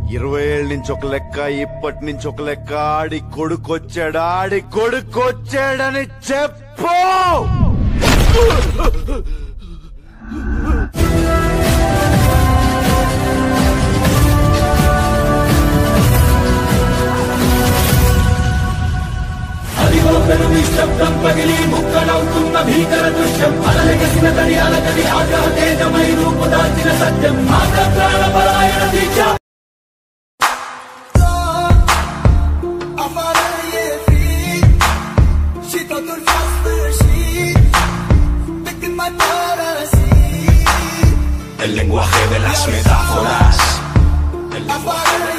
ఇరవై ఏళ్ళ నుంచి ఒక లెక్క ఇప్పటి నుంచి ఒక లెక్క ఆడి కొడుకొచ్చాడు ఆడి కొడుకొచ్చాడని చెప్పు అదిగో పెను నిశ్శబ్దం పగిలి ముక్కలవుతున్న భీకర దృశ్యం అలలెగసిన తడి అలకది ఆగ్రహ తేజమై రూపు దాల్చిన సత్యం ఆగ్ర ప్రాణ పరాయణ దీక్ష Amarele fi Și totul s-a sfârșit De când m-ai părăsit El lenguaje de las metáforas Afară